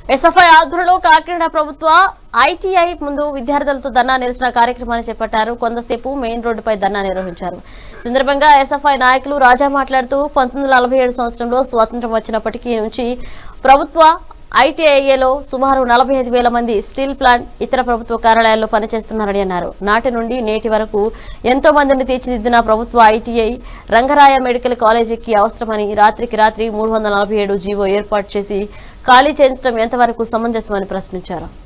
SFI ఆధ్వర్యంలో కాకినాడ ప్రభుత్వ ITI ముందు విద్యార్థులతో ధర్నా నిరసన కార్యక్రమాన్ని చేపట్టారు కొంతసేపు మెయిన్ రోడ్డుపై ధర్నా నిర్వహించారు ఈ సందర్భంగా ఎస్ఎఫ్ఐ నాయకులు రాజా మాట్లాడుతూ పంతొమ్మిది సంవత్సరంలో స్వాతంత్రం వచ్చినప్పటికీ నుంచి ప్రభుత్వ ఐటీఐఏలో సుమారు నలభై ఐదు వేల మంది స్టీల్ ప్లాంట్ ఇతర ప్రభుత్వ కార్యాలయాల్లో పనిచేస్తున్నారని అన్నారు నాటి నుండి నేటి వరకు ఎంతో మందిని తీర్చిదిద్దిన ప్రభుత్వ ఐటీఐ రంగరాయ మెడికల్ కాలేజీకి అవసరమని రాత్రికి రాత్రి మూడు వందల నలభై ఏడు జీవో ఏర్పాటు చేసి ఖాళీ చేయించడం ఎంతవరకు సమంజసమని ప్రశ్నించారు